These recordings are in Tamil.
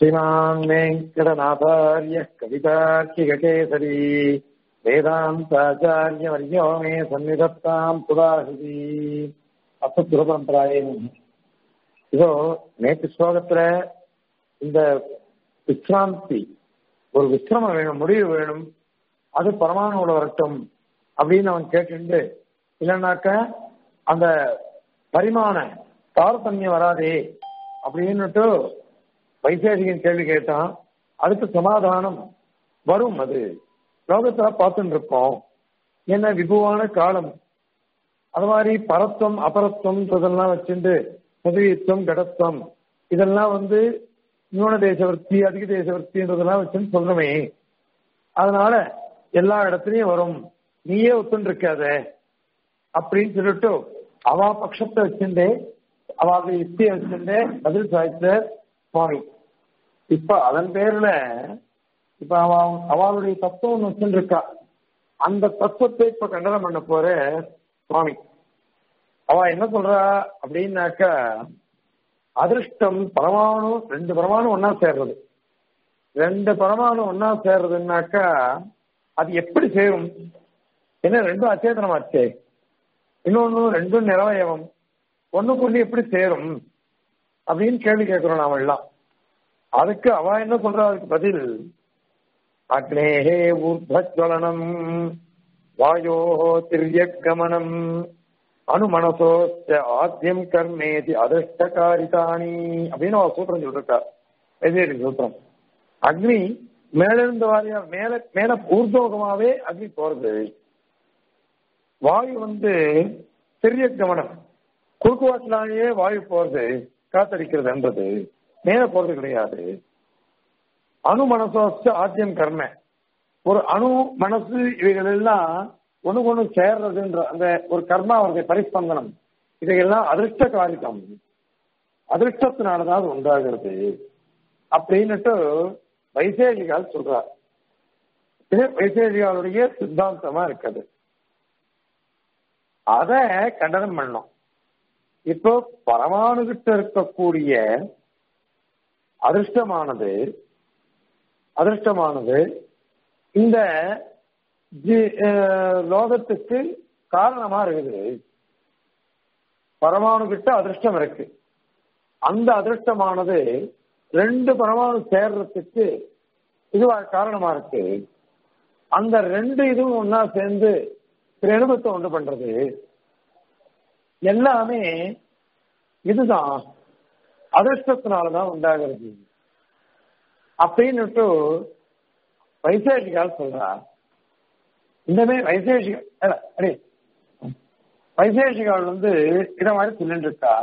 श्रीमान् वेङ्कटनाथार्यः कवितार्किककेसरी वेदान्ताचार्यवर्यो मे सन्निधत्ताम् पुराहृதி அசத்துர பரம்பராயே இதோ நேற்று ஸ்லோகத்துல இந்த விஸ்ராந்தி ஒரு விசிரமம் வேணும் முடிவு வேணும் அது பரமாணுவோட வரட்டும் அப்படின்னு அவன் கேட்டுண்டு இல்லைன்னாக்க அந்த பரிமாண தாரதமியம் வராதே அப்படின்னுட்டு வைசேஷிகன் கேள்வி கேட்டான் அதுக்கு சமாதானம் வரும் அது லோகத்துல பார்த்துட்டு இருக்கோம் என்ன விபுவான காலம் அது மாதிரி பரத்துவம் அபரத்துவம் இதெல்லாம் வச்சுட்டு பதவித்துவம் கடத்துவம் இதெல்லாம் வந்து நியூன தேசவர்த்தி அதிக தேசவர்த்தின்றதெல்லாம் வச்சுன்னு சொல்றமே அதனால எல்லா இடத்துலயும் வரும் நீயே ஒத்துன்னு இருக்காத அப்படின்னு சொல்லிட்டு அவா பட்சத்தை வச்சுட்டே அவளுடைய யுக்தியை வச்சுட்டே பதில் சாய்த்த சுவாமி இப்ப அதன் பேர்ல இப்ப அவ அவளுடைய தத்துவம் வச்சுட்டு இருக்கா அந்த தத்துவத்தை இப்ப கண்டனம் பண்ண போற சுவாமி அவ என்ன சொல்றா அப்படின்னாக்கா அதிர்ஷ்டம் பரமாணு ரெண்டு பரமாணு ஒன்னா சேர்றது ரெண்டு பரமாணு ஒன்னா சேர்றதுன்னாக்கா அது எப்படி சேரும் என்ன ரெண்டும் அச்சேதனமாச்சே இன்னொன்னு ரெண்டும் நிறவயவம் ஒண்ணுக்கு ஒண்ணு எப்படி சேரும் அப்படின்னு கேள்வி கேட்கிறோம் நாம எல்லாம் அதுக்கு அவ என்ன சொல்றா அதுக்கு பதில் அக்னேகே ஊர்தலம் வாயோ திரியகமனம் அனுமனசோ ஆத்தியம் கர்மேதி அதிர்ஷ்டகாரிதானி அப்படின்னு அவ சூத்திரம் சொல்லிருக்கா எதிரி சூத்திரம் அக்னி மேல இருந்து வாரியா மேல மேல ஊர்தோகமாவே அக்னி போறது வாயு வந்து சிறிய கவனம் குறுக்குவாட்டிலேயே வாயு போறது காத்தடிக்கிறதுன்றது மேல போறது கிடையாது அணு மனசோச்சு ஆத்தியம் கர்ம ஒரு அணு மனசு இவைகள் எல்லாம் ஒண்ணுக்கு ஒண்ணு சேர்றதுன்ற அந்த ஒரு கர்மா அவருடைய பரிஸ்பந்தனம் இதையெல்லாம் அதிர்ஷ்ட காரியம் அதிர்ஷ்டத்தினாலதான் அது உண்டாகிறது அப்படின்னுட்டு வைசேஷிகால் சொல்றார் இது வைசேஷிகாலுடைய சித்தாந்தமா இருக்குது அத கண்டனம் பண்ணோம் இப்போ பரமாணு கிட்ட இருக்கக்கூடிய அதிர்ஷ்டமானது அதிர்ஷ்டமானது இந்த லோகத்துக்கு காரணமா இருக்குது பரமாணு கிட்ட அதிர்ஷ்டம் இருக்கு அந்த அதிர்ஷ்டமானது ரெண்டு பரமாணு சேர்றதுக்கு இதுவா காரணமா இருக்கு அந்த ரெண்டு இதுவும் ஒன்னா சேர்ந்து அனுபவத்தை உண்டு பண்றது எல்லாமே இதுதான் அதிர்ஷ்டத்தினாலதான் உண்டாகிறது அப்படின்னுட்டு வைசேஷிகால் சொல்றா இந்தமே வைசேஷிகள் அடே வைசேஷிகால் வந்து இத மாதிரி சொல்லிட்டு இருக்கா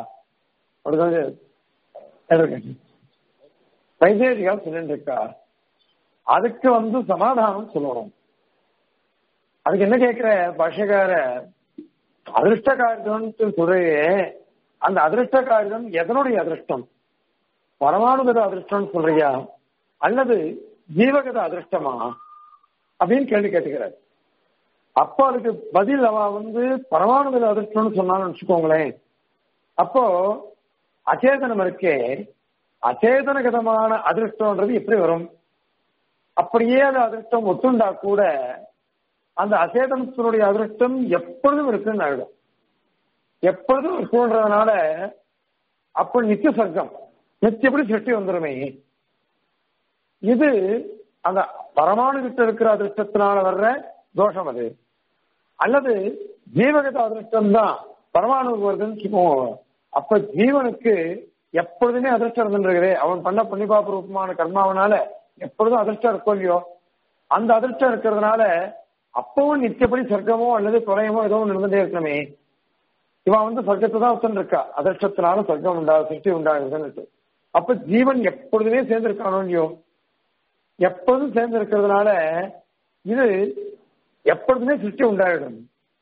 வைசேஷிகால் சொல்லிட்டு இருக்கா அதுக்கு வந்து சமாதானம் சொல்லணும் அதுக்கு என்ன கேட்கிற பாஷகார அதிர்ஷ்ட காரியம் சொல்றையே அந்த அதிர்ஷ்ட காரியம் எதனுடைய அதிர்ஷ்டம் பரமாணுகத அதிர்ஷ்டம் சொல்றியா அல்லது ஜீவகத அதிர்ஷ்டமா அப்படின்னு கேள்வி கேட்டுக்கிறார் அப்போ அதுக்கு பதில் அவ வந்து பரமாணுகத அதிர்ஷ்டம்னு சொன்னான்னு வச்சுக்கோங்களேன் அப்போ அச்சேதனம் இருக்கே அச்சேதனகதமான அதிர்ஷ்டம்ன்றது எப்படி வரும் அப்படியே அந்த அதிர்ஷ்டம் ஒத்துண்டா கூட அந்த அசேதனத்தினுடைய அதிர்ஷ்டம் எப்பொழுதும் இருக்குன்னு ஆயிடும் எப்பொழுதும் இருக்குன்றதுனால அப்ப நித்திய சர்க்கம் நித்தியப்படி சிருஷ்டி வந்துருமே இது அந்த பரமாணு கிட்ட இருக்கிற அதிர்ஷ்டத்தினால வர்ற தோஷம் அது அல்லது ஜீவகத அதிர்ஷ்டம் தான் பரமாணுக்கு வருதுன்னு வச்சுக்கோங்க அப்ப ஜீவனுக்கு எப்பொழுதுமே அதிர்ஷ்டம் இருந்துருக்குது அவன் பண்ண புண்ணிபாப ரூபமான கர்மாவனால எப்பொழுதும் அதிர்ஷ்டம் இருக்கும் இல்லையோ அந்த அதிர்ஷ்டம் இருக்கிறதுனால அப்பவும் நித்தியப்படி சொர்க்கமோ அல்லது தொலையமோ ஏதோ ஒன்று இருந்துட்டே இருக்கணுமே இவன் வந்து சொர்க்கத்தை தான் ஒத்துன்னு இருக்கா அதிர்ஷ்டத்தினால சொர்க்கம் உண்டாக சிருஷ்டி உண்டாகுதுன்னு அப்ப ஜீவன் எப்பொழுதுமே சேர்ந்திருக்கானோ இல்லையோ எப்பொழுதும் சேர்ந்து இருக்கிறதுனால இது எப்பொழுதுமே சிருஷ்டி உண்டாயிடும்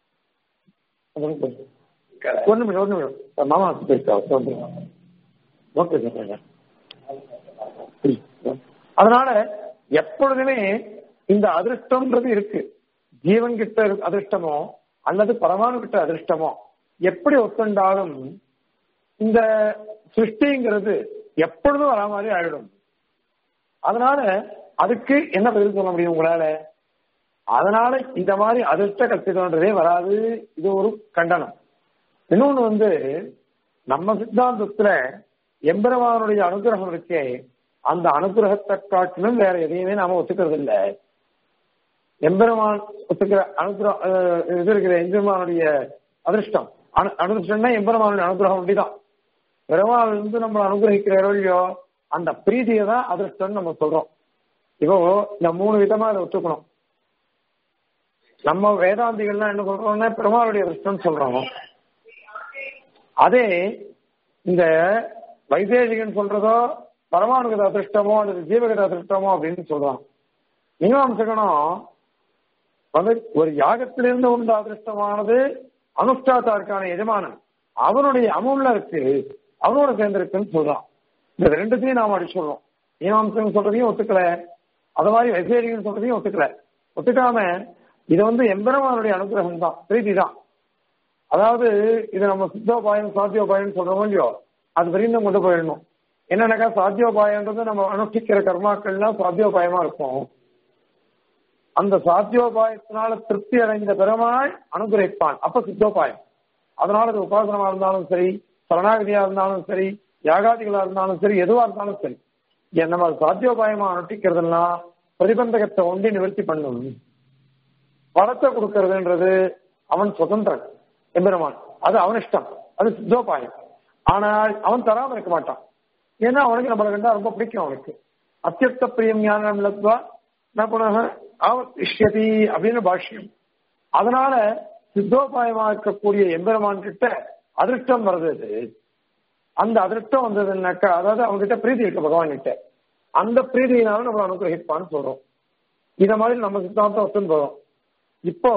ஒண்ணு நிமிஷம் ஒண்ணு நிமிஷம் மாமா பேசுறா ஓகே சார் அதனால எப்பொழுதுமே இந்த அதிர்ஷ்டம்ன்றது இருக்கு ஜீவன் கிட்ட அதிர்ஷ்டமோ அல்லது பரமாணு கிட்ட அதிர்ஷ்டமோ எப்படி ஒத்துண்டாலும் இந்த சிருஷ்டிங்கிறது எப்பொழுதும் வரா மாதிரி ஆயிடும் அதனால அதுக்கு என்ன பதில் சொல்ல முடியும் உங்களால அதனால இந்த மாதிரி அதிர்ஷ்ட கற்பிதம்ன்றதே வராது இது ஒரு கண்டனம் இன்னொன்னு வந்து நம்ம சித்தாந்தத்துல எம்பெருமானுடைய அனுகிரகம் இருக்கே அந்த அனுகிரகத்தை காட்டிலும் வேற எதையுமே நாம ஒத்துக்கிறது இல்ல எம்பெருமான் ஒத்துக்கிற அனுகிரகம் அஹ், இது இருக்கிற எம்பெருமானுடைய அதிர்ஷ்டம் அனு அனுகிரகம்னா எம்பெருமானுடைய அனுகிரகம் அப்படிதான் பெருமாள் வந்து நம்ம அனுகிரகிக்கிறோ இல்லையோ அந்த பிரீதியை தான் அதிர்ஷ்டம்னு நம்ம சொல்றோம் இப்போ இந்த மூணு விதமா அதை ஒத்துக்கணும் நம்ம வேதாந்திகள்லாம் என்ன சொல்றோம்னா பெருமாளுடைய அதிர்ஷ்டம் சொல்றோம் அதே இந்த வைசேஷிகன் சொல்றதோ பரமானுகத அதிர்ஷ்டமோ அல்லது ஜீவகத அதிர்ஷ்டமோ அப்படின்னு சொல்றான் மீமாம்சகனும் வந்து ஒரு யாகத்திலிருந்து உண்ட அதிர்ஷ்டமானது அனுஷ்டாத்தாருக்கான எஜமானன் அவனுடைய அமுல்ல இருக்கு அவனோட சேர்ந்திருக்குன்னு சொல்றான் இந்த ரெண்டுத்தையும் நாம் அடி சொல்றோம் மீமாம்சகன் சொல்றதையும் ஒத்துக்கல அது மாதிரி வைசேஷிகன் சொல்றதையும் ஒத்துக்கல ஒத்துக்காம இது வந்து எம்பெருமானுடைய அனுகிரகம் தான் பிரீதி தான் அதாவது இது நம்ம சித்தோபாயம் சாத்தியோபாயம் சொல்றோமோ இல்லையோ அது வரையும் கொண்டு போயிடணும் என்னன்னாக்கா சாத்தியோபாயன்றது நம்ம அனுஷ்டிக்கிற கர்மாக்கள்லாம் சாத்தியோபாயமா இருக்கும் அந்த சாத்தியோபாயத்தினால திருப்தி அடைந்த பெருமாள் அனுகிரகிப்பான் அப்ப சித்தோபாயம் அதனால அது உபாசனமா இருந்தாலும் சரி சரணாகதியா இருந்தாலும் சரி யாகாதிகளா இருந்தாலும் சரி எதுவா இருந்தாலும் சரி ஏன் நம்ம சாத்தியோபாயமா அனுஷ்டிக்கிறதெல்லாம் பிரதிபந்தகத்தை ஒண்டி நிவர்த்தி பண்ணும் பணத்தை கொடுக்கறதுன்றது அவன் சுதந்திரன் எம்பெருமான் அது அவன் இஷ்டம் அது சித்தோபாயம் ஆனால் அவன் தராம இருக்க மாட்டான் ஏன்னா அவனுக்கு நம்மளை கண்டா ரொம்ப பிடிக்கும் அவனுக்கு அத்தியத்த பிரியம் ஞானம் லத்வா என்ன பண்ண ஆவத்திஷ்யதி அப்படின்னு பாஷ்யம் அதனால சித்தோபாயமா இருக்கக்கூடிய எம்பெருமான் கிட்ட அதிர்ஷ்டம் வருது அது. அந்த அதிர்ஷ்டம் வந்ததுன்னாக்கா அதாவது அவங்க கிட்ட பிரீதி இருக்கு பகவான் கிட்ட அந்த பிரீதியினால நம்ம அனுகிரகிப்பான்னு சொல்றோம் இத மாதிரி நம்ம சித்தாந்தம் ஒத்துன்னு போறோம் இப்போ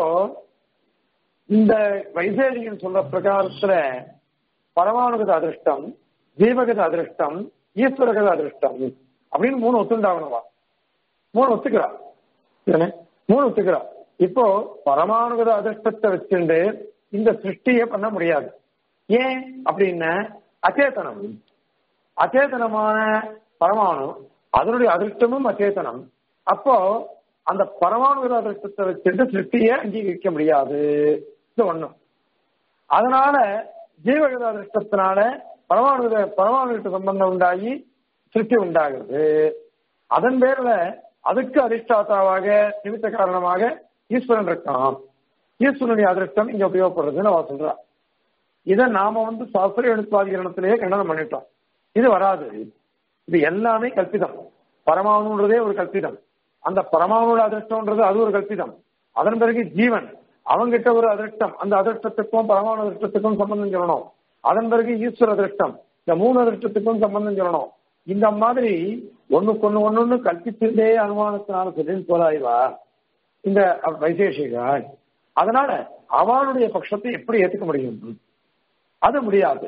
இந்த வைசேரிகன் சொல்ற பிரகாரத்துல பரமானுகத அதிர்ஷ்டம் ஜீவகத அதிர்ஷ்டம் ஈஸ்வரகத அதிர்ஷ்டம் அப்படின்னு மூணு ஒத்துண்டாகணுமா மூணு ஒத்துக்கிறா சரிதானே? மூணு ஒத்துக்கிறா இப்போ பரமானுகத அதிர்ஷ்டத்தை வச்சுண்டு இந்த சிருஷ்டியை பண்ண முடியாது ஏன் அப்படின்னா அச்சேதனம் அச்சேதனமான பரமாணு அதனுடைய அதிர்ஷ்டமும் அச்சேதனம் அப்போ அந்த பரமாணுகிற அதிர்ஷ்டத்தை வச்சுட்டு சிருஷ்டியை அங்கீகரிக்க முடியாது இது ஒண்ணும் அதனால ஜீவகத அதிர்ஷ்டத்தினால பரமாணுகிற பரமாணுகிட்ட சம்பந்தம் உண்டாகி சிருஷ்டி உண்டாகுது அதன் பேர்ல அதுக்கு அதிர்ஷ்டாத்தாவாக நிமித்த காரணமாக ஈஸ்வரன் இருக்கான் ஈஸ்வரனுடைய அதிர்ஷ்டம் இங்க உபயோகப்படுறதுன்னு அவ சொல்றா இதை நாம வந்து சாஸ்திர எழுப்பாதிகரணத்திலேயே கண்டனம் பண்ணிட்டோம் இது வராது இது எல்லாமே கல்பிதம் பரமாணுன்றதே ஒரு கல்பிதம் அந்த பரமாணுட அதிர்ஷ்டம்ன்றது அது ஒரு கல்பிதம் அதன் பிறகு ஜீவன் அவங்கிட்ட ஒரு அதிர்ஷ்டம் அந்த அதிர்ஷ்டத்துக்கும் பரமாணு அதிர்ஷ்டத்துக்கும் சம்பந்தம் சொல்லணும் அதன் பிறகு ஈஸ்வர அதிர்ஷ்டம் இந்த மூணு அதிர்ஷ்டத்துக்கும் சம்பந்தம் சொல்லணும் இந்த மாதிரி ஒண்ணுக்கு ஒண்ணு ஒண்ணு கல்பித்திருந்தே அனுமானத்தினால சொல்லி போலாய்வா இந்த வைசேஷிகள் அதனால அவளுடைய பட்சத்தை எப்படி ஏத்துக்க முடியும் அது முடியாது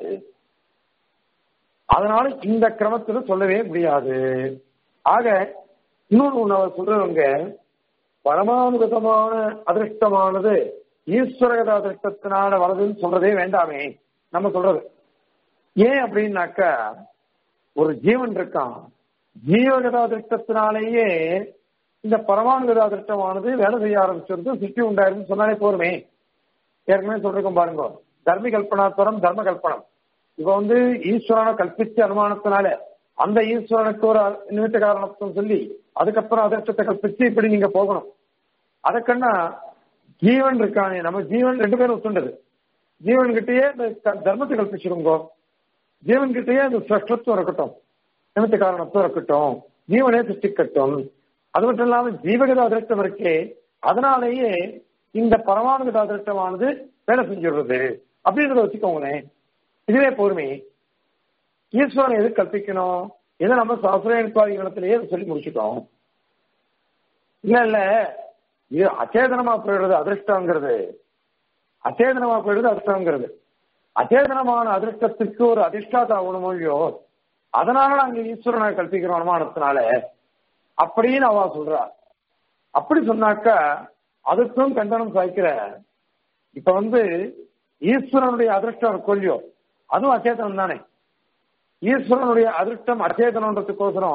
அதனால இந்த கிரமத்துல சொல்லவே முடியாது ஆக இன்னொன்று ஒண்ணு அவர் சொல்றவங்க பரமானுகதமான அதிர்ஷ்டமானது ஈஸ்வரகத அதிர்ஷ்டத்தினால வருதுன்னு சொல்றதே வேண்டாமே நம்ம சொல்றது ஏன் அப்படின்னாக்கா ஒரு ஜீவன் இருக்கான் ஜீவகத அதிர்ஷ்டத்தினாலேயே இந்த பரமானுகத அதிர்ஷ்டமானது வேலை செய்ய ஆரம்பிச்சிருந்து சிருஷ்டி உண்டாயிருன்னு சொன்னாலே போருமே ஏற்கனவே சொல்லிருக்கோம் பாருங்க தர்மி கல்பனாத்வரம் தர்ம கல்பனம் இப்ப வந்து ஈஸ்வரனை கல்பிச்ச அனுமானத்தினால அந்த ஈஸ்வரனுக்கு ஒரு நிமித்த காரணத்துவம் சொல்லி அதுக்கப்புறம் அதிர்ஷ்டத்தை கல்பிச்சு இப்படி நீங்க போகணும் அதற்கன்னா ஜீவன் இருக்கானே நம்ம ஜீவன் ரெண்டு பேரும் ஒத்துண்டது ஜீவன் கிட்டயே இந்த க- தர்மத்தை கல்பிச்சிருங்கோ ஜீவன் கிட்டயே அந்த சிரஷ்டத்துவம் இருக்கட்டும் நிமித்த காரணத்துவம் இருக்கட்டும் ஜீவனே சிருஷ்டிக்கட்டும் அது மட்டும் இல்லாம ஜீவகத அதிர்ஷ்டம் இருக்கே அதனாலேயே இந்த பரமானுகத அதிர்ஷ்டமானது வேலை செஞ்சிடுறது அப்படின்றத வச்சுக்கோங்களேன் இதுவே பொறுமை ஈஸ்வரன் எது கற்பிக்கணும் இதை நம்ம சாஸ்திரத்திலேயே சொல்லி முடிச்சுட்டோம் இல்ல இல்ல இது அச்சேதனமா போயிடுறது அதிர்ஷ்டங்கிறது அச்சேதனமா போயிடுறது அதிர்ஷ்டங்கிறது அச்சேதனமான அதிர்ஷ்டத்துக்கு ஒரு அதிர்ஷ்டாத ஆகணுமோ இல்லையோ அதனால நாங்க ஈஸ்வரனை கல்பிக்கிறோம் அனுமானத்தினால அப்படின்னு அவ சொல்றா அப்படி சொன்னாக்கா அதுக்கும் கண்டனம் சாய்க்கிற இப்ப வந்து ஈஸ்வரனுடைய அதிர்ஷ்டம் இருக்கும் இல்லையோ அதுவும் அச்சேதனம் தானே ஈஸ்வரனுடைய அதிர்ஷ்டம் அச்சேதனன்றதுக்கோசரம்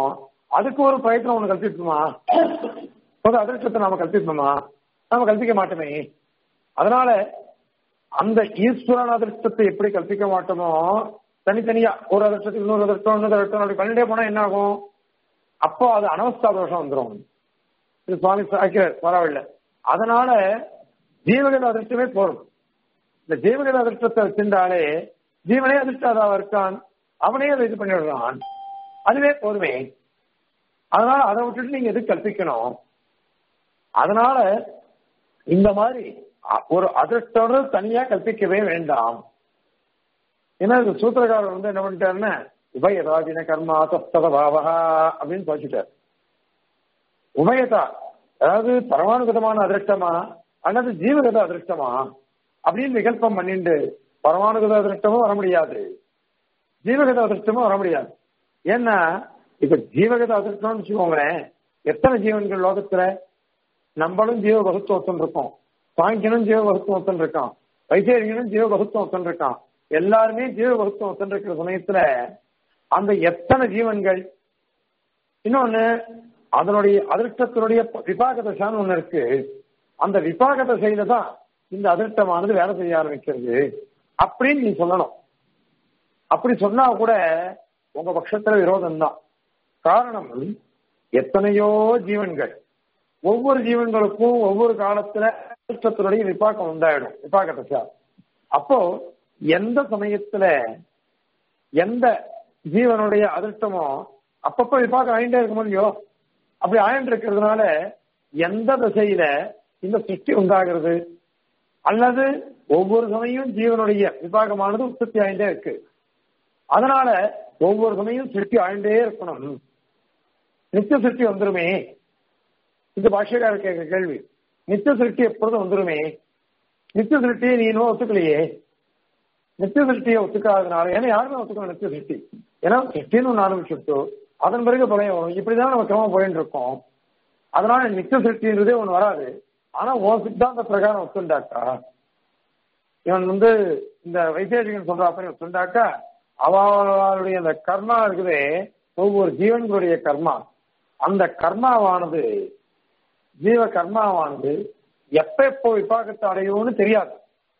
அதுக்கு ஒரு பிரயத்தனம் ஒண்ணு கல்பிப்போமா ஒரு அதிர்ஷ்டத்தை நாம கல்பிப்போமா நாம கல்பிக்க மாட்டோமே அதனால அந்த ஈஸ்வரன் அதிர்ஷ்டத்தை எப்படி கல்பிக்க மாட்டோமோ தனித்தனியா ஒரு அதிர்ஷ்டத்துக்கு இன்னொரு அதிர்ஷ்டம் இன்னொரு அதிர்ஷ்டம் அப்படி பண்ணிட்டே போனா என்ன ஆகும் அப்போ அது அனவஸ்தா தோஷம் வந்துடும் இது சுவாமி சாய்க்கிறார் பரவாயில்ல அதனால ஜீவகத அதிர்ஷ்டமே போரும் இந்த ஜீவகத அதிர்ஷ்டத்தை வச்சிருந்தாலே ஜீவனே அதிர்ஷ்டாதாவா இருக்கான் அவனே அதை இது பண்ணிடுறான் அதுவே போதுமே அதனால அதை விட்டுட்டு நீங்க எது கற்பிக்கணும் அதனால இந்த மாதிரி அ- ஒரு அதிர்ஷ்டோட தனியா கற்பிக்கவே வேண்டாம் ஏன்னா இது சூத்திரக்காரர் வந்து என்ன பண்ணிட்டாருன்னா உபயதாதின கர்மா தஸ்தத பாவகா அப்படின்னு வச்சுட்டார் உபயதா அதாவது பரமாணுகதமான அதிர்ஷ்டமா அல்லது ஜீவகத அதிர்ஷ்டமா அப்படின்னு விகல்பம் பண்ணிண்டு பரமாணுகத அதிர்ஷ்டமும் வர முடியாது ஜீவகத அதிர்ஷ்டமும் வர முடியாது ஏன்னா இப்ப ஜீவகத அதிர்ஷ்டம்னு வச்சுக்கோங்களேன் எத்தனை ஜீவன்கள் லோகத்துல நம்மளும் ஜீவ பகுத்துவத்தன் இருக்கோம் சாங்கியனும் ஜீவ பகுத்துவத்தன் இருக்கான் வைசேரியனும் ஜீவ பகுத்துவத்தன் இருக்கான் எல்லாருமே ஜீவ பகுத்துவத்தன் இருக்கிற சமயத்துல அந்த எத்தனை ஜீவன்கள் இன்னொன்னு அதனுடைய அதிர்ஷ்டத்தினுடைய விபாக தசான்னு ஒண்ணு இருக்கு அந்த விபாக தசையில தான் இந்த அதிர்ஷ்டமானது வேலை செய்ய ஆரம்பிக்கிறது அப்படின்னு நீ சொல்லணும் அப்படி சொன்னா கூட உங்க பட்சத்துல விரோதம் தான் காரணம் எத்தனையோ ஜீவன்கள் ஒவ்வொரு ஜீவன்களுக்கும் ஒவ்வொரு காலத்துல அதிர்ஷ்டத்தினுடைய விபாக்கம் உண்டாயிடும் விபாக தசா அப்போ எந்த சமயத்துல எந்த ஜீவனுடைய அதிர்ஷ்டமோ அப்பப்ப விபாகம் ஆயிட்டே இருக்க முடியும் அப்படி ஆயிட்டு இருக்கிறதுனால எந்த திசையில இந்த சிருஷ்டி உண்டாகிறது அல்லது ஒவ்வொரு சமயம் ஜீவனுடைய விபாகமானது உற்பத்தி ஆயிட்டே இருக்கு அதனால ஒவ்வொரு சமயம் சிருஷ்டி ஆயிட்டே இருக்கணும் நித்திய சிருஷ்டி வந்துருமே இந்த பாஷ்யக்காரர் கேட்க கேள்வி நித்திய சிருஷ்டி எப்பொழுதும் வந்துருமே நித்திய சிருஷ்டியை நீ இன்னும் ஒத்துக்கலையே நித்திய சிருஷ்டியை ஒத்துக்காதனால ஏன்னா யாருமே ஒத்துக்கணும் நித்திய சிருஷ்டி ஏன்னா சிருஷ்டின்னு ஒன்று ஆரம்பிச்சுட்டு அதன் பிறகு பழைய வரும் இப்படிதான் நம்ம கிரமம் போயிட்டு இருக்கோம் அதனால நித்திய சிருஷ்டின்றதே ஒண்ணு வராது ஆனா உன் சித்தாந்த பிரகாரம் ஒத்துண்டாக்கா இவன் வந்து இந்த வைசேஷிகன் சொல்ற அப்படி ஒத்துண்டாக்கா அவளுடைய அந்த கர்மா இருக்குதே ஒவ்வொரு ஜீவன்களுடைய கர்மா அந்த கர்மாவானது ஜீவ கர்மாவானது எப்ப எப்போ விபாகத்தை அடையும்னு தெரியாது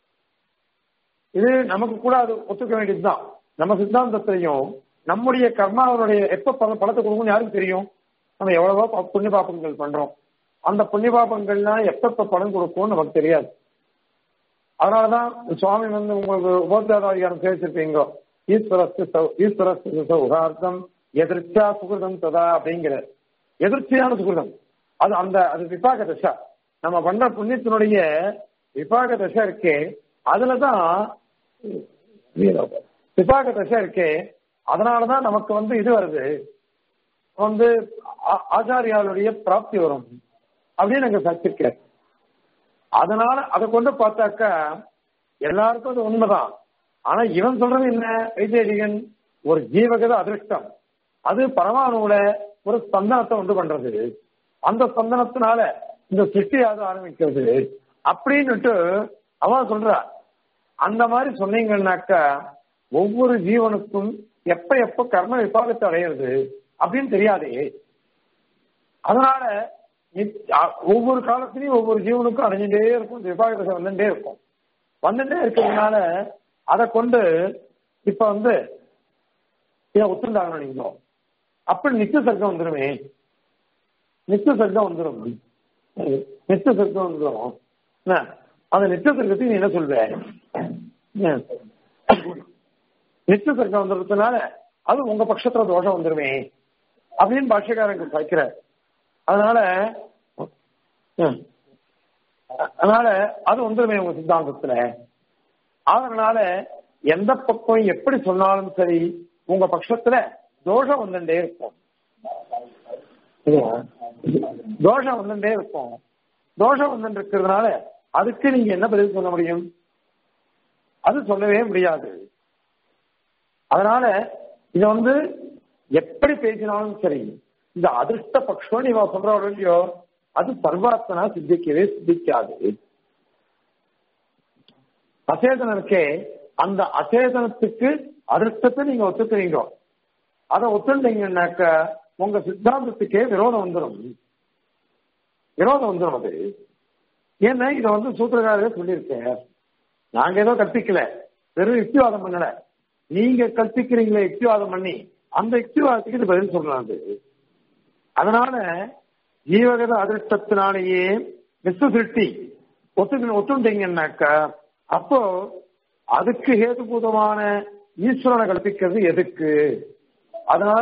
இது நமக்கு கூட அது ஒத்துக்க வேண்டியதுதான் நம்ம சித்தாந்தத்திலையும் நம்முடைய கர்மாவனுடைய எப்ப பல பலத்தை கொடுக்கும்னு யாருக்கு தெரியும் நம்ம எவ்வளவோ ப- புண்ணிய பாபங்கள் பண்றோம் அந்த புண்ணிய பாபங்கள்லாம் எப்பப்ப பலன் கொடுக்கும்னு நமக்கு தெரியாது அதனாலதான் சுவாமி வந்து உங்களுக்கு உபோத்யாதாதிகாரம் சேர்த்திருப்பீங்க ஈஸ்வரஸ்து சௌ- ஈஸ்வரஸ்து சௌகார்த்தம் எதிர்ச்சா சுகிருதம் ததா அப்படிங்கிற எதிர்ச்சியான சுகிருதம் அது அந்த அது விபாக தசா நம்ம பண்ண புண்ணியத்தினுடைய விபாக தசை இருக்கே அதுலதான் விபாக தசை இருக்கே அதனாலதான் நமக்கு வந்து இது வருது வந்து ஆ- ஆச்சாரியாளுடைய பிராப்தி வரும் அப்படின்னு எனக்கு சச்சிருக்க அதனால அதை கொண்டு பார்த்தாக்கா எல்லாருக்கும் அது உண்மைதான் ஆனா இவன் சொல்றது என்ன வைசேடிகன் ஒரு ஜீவகத அதிருஷ்டம் அது பரமாணுல ஒரு ஸ்பந்தனத்தை உண்டு பண்றது அந்த ஸ்பந்தனத்தினால இந்த சிருஷ்டியாவது ஆரம்பிக்கிறது அப்படின்னுட்டு அவன் சொல்றா அந்த மாதிரி சொன்னீங்கன்னாக்கா ஒவ்வொரு ஜீவனுக்கும் எப்ப எப்ப கர்ம விபாகத்தை அடையிறது அப்படின்னு தெரியாதே அதனால நித்- அ- ஒவ்வொரு காலத்திலையும் ஒவ்வொரு ஜீவனுக்கும் அடைஞ்சுட்டே இருக்கும் இந்த விபாகத்தை வந்துட்டே இருக்கும் வந்துட்டே இருக்கிறதுனால அதை கொண்டு இப்ப வந்து இதை ஒத்துண்டாகணும் நீங்க அப்படி நித்திய சர்க்கம் வந்துருமே நித்திய சர்க்கம் வந்துடும் நித்திய சர்க்கம் வந்துடும் என்ன? அந்த நித்திய சர்க்கத்துக்கு நீ என்ன சொல்ற என்ன? நித்திய சர்க்கம் வந்துடுறதுனால அது உங்க பட்சத்துல தோஷம் வந்துருமே அப்படின்னு பாஷ்யக்காரங்க வைக்கிற அதனால ம். அதனால அது வந்துருமே உங்க சித்தாந்தத்துல அதனால எந்த பக்கம் எப்படி சொன்னாலும் சரி உங்க பட்சத்துல தோஷம் வந்துட்டே இருக்கும் இல்லையா? தோஷம் வந்துட்டே இருக்கும் தோஷம் வந்துட்டு இருக்கிறதுனால அதுக்கு நீங்க என்ன பதில் சொல்ல முடியும் அது சொல்லவே முடியாது அதனால இத வந்து எப்படி பேசினாலும் சரி இந்த அதிர்ஷ்ட பட்சம் நீ சொல்ற இல்லையோ அது சர்வாத்மனா சித்திக்கவே சித்திக்காது அசேதனம் இருக்கே அந்த அசேதனத்துக்கு அதிர்ஷ்டத்தை நீங்க ஒத்துக்கிறீங்க அதை ஒத்துட்டீங்கன்னாக்க உங்க சித்தாந்தத்துக்கே விரோதம் வந்துடும் விரோதம் வந்துடும் அது ஏன்னா இதை வந்து சூத்திரக்காரரே சொல்லியிருக்கேன் நாங்க ஏதோ கற்பிக்கல வெறும் யுக்திவாதம் பண்ணல நீங்க கற்பிக்கிறீங்களே யுக்திவாதம் பண்ணி அந்த யுக்திவாதத்துக்கு இது பதில் சொல்றாங்க அது அதனால ஜீவகத அதிர்ஷ்டத்தினாலேயே விஸ்வ சிருஷ்டி ஒத்து ஒத்துட்டீங்கன்னாக்கா அப்போ அதுக்கு ஹேதுபூதமான ஈஸ்வரனை கற்பிக்கிறது எதுக்கு அதனால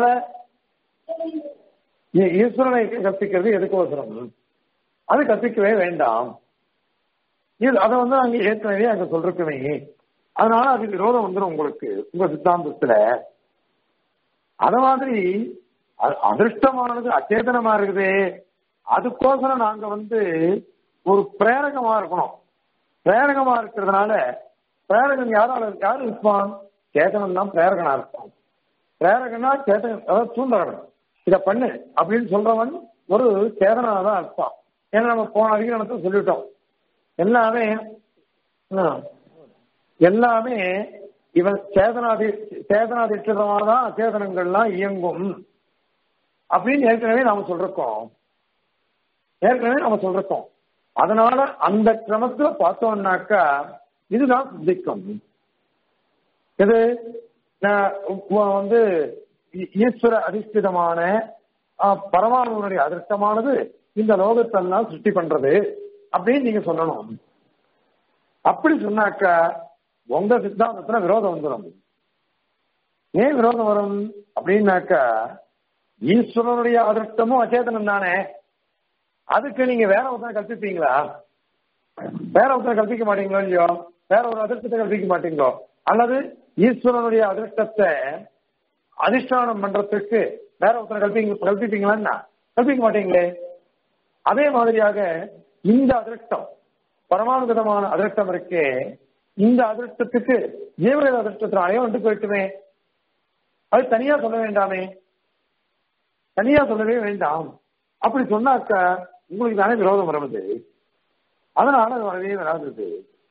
ஈ- ஈஸ்வரனை கற்பிக்கிறது எதுக்கோசரம் அது கற்பிக்கவே வேண்டாம் இது அதை வந்து அங்க ஏற்கனவே அங்க சொல்றோமே அதனால அது விரோதம் வந்துடும் உங்களுக்கு உங்க சித்தாந்தத்துல அத மாதிரி அ- அதிர்ஷ்டமானது அச்சேதனமா இருக்குது அதுக்கோசரம் நாங்க வந்து ஒரு பிரேரகமா இருக்கணும் பிரேரகமா இருக்கிறதுனால பிரேரகன் யாரால யாரு இருப்பான் சேதனம் தான் பிரேரகனா இருப்பான் பிரேரகனா சேதன் அதாவது தூண்டுறவன் இத பண்ணு அப்படின்னு சொல்றவன் ஒரு சேதனா தான் இருப்பான் ஏன்னா நம்ம போன அதிகாரத்தை சொல்லிட்டோம் எல்லாமே ஆ, எல்லாமே இவன் சேதனாதி சேதனாதிஷ்டிதமாக தான் அச்சேதனங்கள்லாம் இயங்கும் அப்படின்னு ஏற்கனவே நாம சொல்றோம் ஏற்கனவே நாம சொல்றோம் அதனால அந்த கிரமத்துல பார்த்தோம்னாக்கா இதுதான் சித்திக்கும் இது நான் உ- வந்து ஈ- ஈஸ்வர அதிஷ்டிதமான ஆ, பரமாணுடைய அதிர்ஷ்டமானது இந்த லோகத்தெல்லாம் சிருஷ்டி பண்றது அப்படின்னு நீங்க சொல்லணும் அப்படி சொன்னாக்கா உங்க சித்தாந்தத்துல விரோதம் வந்துடும் ஏன் விரோதம் வரும் அப்படின்னாக்கா ஈஸ்வரனுடைய அதிர்ஷ்டமும் அச்சேதனம் தானே அதுக்கு நீங்க வேற ஒருத்தனை கற்பிப்பீங்களா வேற ஒருத்தனை கற்பிக்க மாட்டீங்களோ இல்லையோ வேற ஒரு அதிர்ஷ்டத்தை கற்பிக்க மாட்டீங்களோ அல்லது ஈஸ்வரனுடைய அதிர்ஷ்டத்தை அதிஷ்டானம் பண்றதுக்கு வேற ஒருத்தனை கல்பிங்க கல்பிப்பீங்களா கல்பிக்க மாட்டீங்களே அதே மாதிரியாக இந்த அதிர்ஷ்டம் பரமானுகதமான அதிர்ஷ்டம் இருக்கே இந்த அதிர்ஷ்டத்துக்கு ஜீவன அதிர்ஷ்டத்தினாலே வந்து போயிட்டுமே அது தனியா சொல்ல வேண்டாமே தனியா சொல்லவே வேண்டாம் அப்படி சொன்னாக்கா உங்களுக்கு தானே விரோதம் வருவது அதனால அது வரவே வராது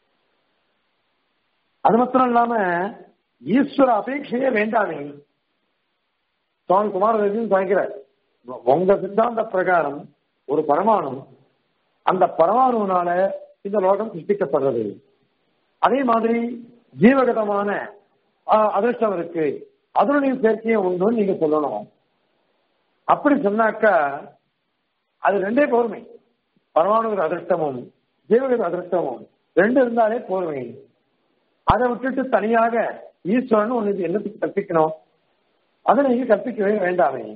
அது மாத்திரம் இல்லாம ஈஸ்வர அபேட்சையே வேண்டாமே சுவாமி குமாரதேவன் சுவாமிக்கிறார் உங்க சித்தாந்த பிரகாரம் ஒரு பரமாணு அந்த பரமாணுனால இந்த லோகம் சிருஷ்டிக்கப்படுறது அதே மாதிரி ஜீவகதமான ஆ, அதிர்ஷ்டம் இருக்கு அதனுடைய சேர்க்கையும் உண்டுன்னு நீங்க சொல்லணும் அப்படி சொன்னாக்கா அது ரெண்டே போர்மை பரமாணுகிற அதிர்ஷ்டமும் ஜீவகத அதிர்ஷ்டமும் ரெண்டு இருந்தாலே போர்மை அதை விட்டுட்டு தனியாக ஈஸ்வரன் ஒண்ணு என்னத்துக்கு கற்பிக்கணும் அதை நீங்க கற்பிக்கவே வேண்டாமே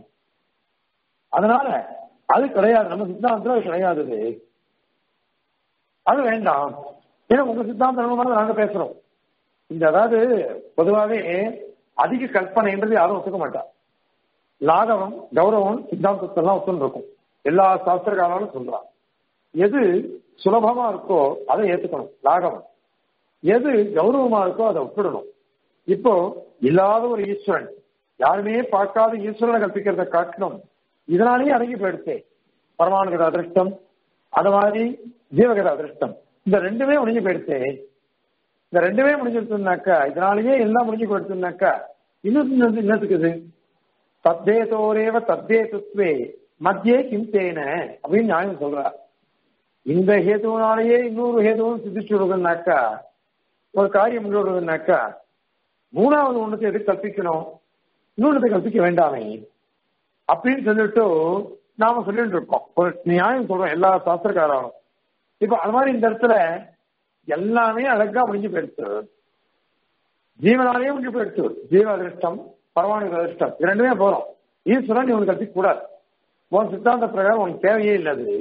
அதனால அது கிடையாது நம்ம சித்தாந்தத்துல அது கிடையாது அது. அது வேண்டாம் ஏன்னா உங்க சித்தாந்த நம்ம நாங்க பேசுறோம் இந்த அதாவது பொதுவாகவே அதிக கற்பனைன்றது யாரும் ஒத்துக்க மாட்டா லாகவம் கௌரவம் சித்தாந்தத்தெல்லாம் ஒத்துன்னு இருக்கும் எல்லா சாஸ்திரக்காரங்களும் சொல்றான் எது சுலபமா இருக்கோ அதை ஏத்துக்கணும் லாகவம் எது கௌரவமா இருக்கோ அதை விட்டுடணும் இப்போ இல்லாத ஒரு ஈஸ்வரன் யாருமே பார்க்காத ஈஸ்வரனை கற்பிக்கிறத காட்டணும் இதனாலேயே அடங்கி போயிடுச்சு பரமானுகத அதிர்ஷ்டம் அது மாதிரி ஜீவகத அதிர்ஷ்டம் இந்த ரெண்டுமே முடிஞ்சு போயிடுச்சு இந்த ரெண்டுமே முடிஞ்சிருச்சுனாக்கா இதனாலேயே எல்லாம் முடிஞ்சு போயிடுச்சுனாக்கா இன்னும் இன்னும் என்னத்துக்கு இது தத்தேதோரேவ தத்தேதுத்வே மத்தியே கிந்தேன அப்படின்னு நியாயம் சொல்றார் இந்த ஹேதுனாலேயே இன்னொரு ஹேதுவும் சித்திச்சு விடுதுனாக்கா ஒரு காரியம் கொண்டு வருதுனாக்கா மூணாவது ஒண்ணுக்கு எதுக்கு கற்பிக்கணும் இன்னொன்னு கற்பிக்க வேண்டாமே அப்படின்னு சொல்லிட்டு நாம சொல்லிட்டு இருக்கோம் ஒரு நியாயம் சொல்றோம் எல்லா சாஸ்திரக்காரரும் இப்ப அது மாதிரி இந்த இடத்துல எல்லாமே அழகா முடிஞ்சு போயிடுச்சு ஜீவனாலேயே முடிஞ்சு போயிடுச்சு ஜீவ அதிர்ஷ்டம் பரமாணு அதிர்ஷ்டம் இது ரெண்டுமே போறோம் ஈஸ்வரன் இவனுக்கு கற்பிக்க கூடாது உன் சித்தாந்த பிரகாரம் உனக்கு தேவையே இல்லை அது